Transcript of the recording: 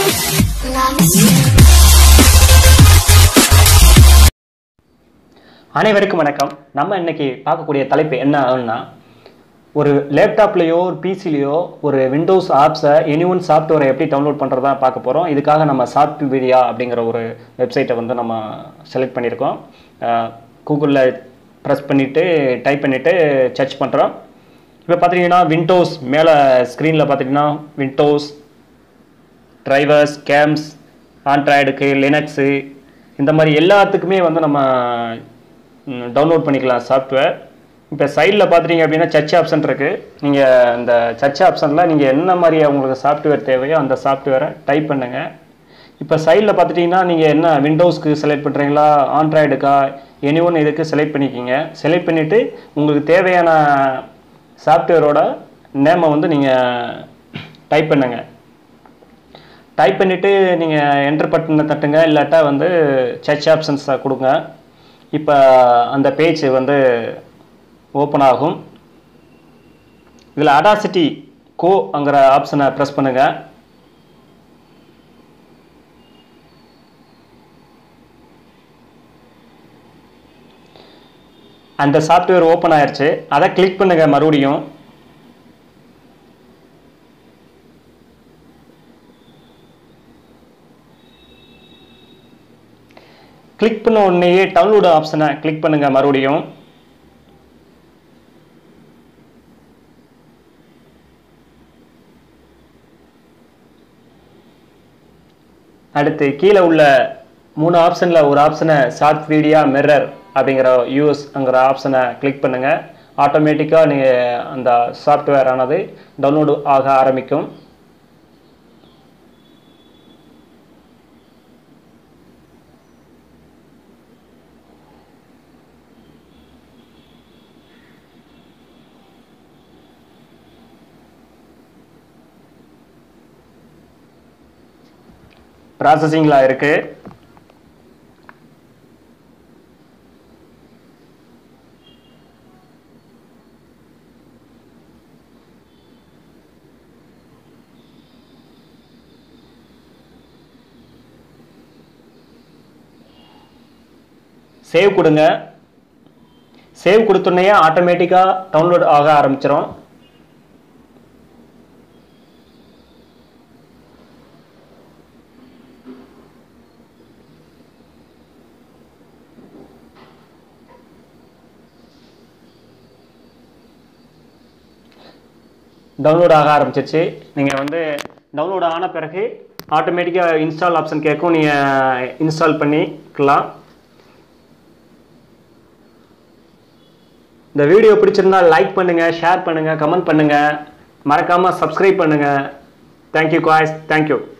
அனைவருக்கும் வணக்கம் நம்ம இன்னைக்கு பார்க்கக்கூடிய தலைப்பு என்ன ஆகும்னா ஒரு லேப்டாப்லேயோ ஒரு பிசிலேயோ ஒரு விண்டோஸ் ஆப்ஸை எனி ஒன் சாஃப்ட்வேரை எப்படி டவுன்லோட் பண்ணுறதா பார்க்க போகிறோம் இதுக்காக நம்ம சாஃப்ட்வேரியா அப்படிங்கிற ஒரு வெப்சைட்டை வந்து நம்ம செலக்ட் பண்ணியிருக்கோம் கூகுளில் ப்ரெஸ் பண்ணிவிட்டு டைப் பண்ணிவிட்டு சர்ச் பண்ணுறோம் இப்போ பார்த்தீங்கன்னா விண்டோஸ் மேலே ஸ்க்ரீனில் பார்த்தீங்கன்னா விண்டோஸ் டிரைவர்ஸ் கேம்ஸ் ஆண்ட்ராய்டுக்கு லினக்ஸு இந்த மாதிரி எல்லாத்துக்குமே வந்து நம்ம டவுன்லோட் பண்ணிக்கலாம் சாஃப்ட்வேர் இப்போ சைடில் பார்த்துட்டீங்க அப்படின்னா சர்ச் ஆப்ஷன் இருக்குது நீங்கள் இந்த சர்ச் ஆப்ஷனில் நீங்கள் என்ன மாதிரி உங்களுக்கு சாஃப்ட்வேர் தேவையோ அந்த சாஃப்ட்வேரை டைப் பண்ணுங்கள் இப்போ சைடில் பார்த்துட்டிங்கன்னா நீங்கள் என்ன விண்டோஸ்க்கு செலக்ட் பண்ணுறீங்களா ஆண்ட்ராய்டுக்கா எனி ஒன் இதுக்கு செலக்ட் பண்ணிக்கிங்க செலக்ட் பண்ணிவிட்டு உங்களுக்கு தேவையான சாஃப்ட்வேரோட நேமை வந்து நீங்கள் டைப் பண்ணுங்கள் டைப் பண்ணிவிட்டு நீங்கள் என்டர் பட்டனை தட்டுங்க இல்லாட்டா வந்து சர்ச் ஆப்ஷன்ஸை கொடுங்க இப்போ அந்த பேஜ் வந்து ஓப்பன் ஆகும் இதில் அடாசிட்டி கோங்கிற ஆப்ஷனை ப்ரெஸ் பண்ணுங்கள் அந்த சாஃப்ட்வேர் ஓப்பன் ஆயிருச்சு அதை கிளிக் பண்ணுங்க மறுபடியும் கிளிக் பண்ண உடனேயே டவுன்லோட் ஆப்ஷனை கிளிக் பண்ணுங்க மறுபடியும் அடுத்து கீழே உள்ள மூணு ஆப்ஷனில் ஒரு ஆப்ஷனை ஷார்ட் வீடியா மிரர் அப்படிங்கிற யூஎஸ்ங்கிற ஆப்ஷனை கிளிக் பண்ணுங்கள் ஆட்டோமேட்டிக்காக நீங்கள் அந்த சாஃப்ட்வேர் ஆனது டவுன்லோடு ஆக ஆரம்பிக்கும் ப்ராசஸிங்கில் இருக்குது சேவ் கொடுங்க சேவ் கொடுத்தோன்னே ஆட்டோமேட்டிக்காக டவுன்லோட் ஆக ஆரம்பிச்சிடும் டவுன்லோட் ஆக ஆரம்பிச்சிருச்சு நீங்கள் வந்து டவுன்லோட் ஆன பிறகு ஆட்டோமேட்டிக்காக இன்ஸ்டால் ஆப்ஷன் கேட்கும் நீங்கள் இன்ஸ்டால் பண்ணிக்கலாம் இந்த வீடியோ பிடிச்சிருந்தா லைக் பண்ணுங்கள் ஷேர் பண்ணுங்கள் கமெண்ட் பண்ணுங்கள் மறக்காமல் சப்ஸ்கிரைப் பண்ணுங்கள் தேங்க்யூ காய்ஸ் தேங்க்யூ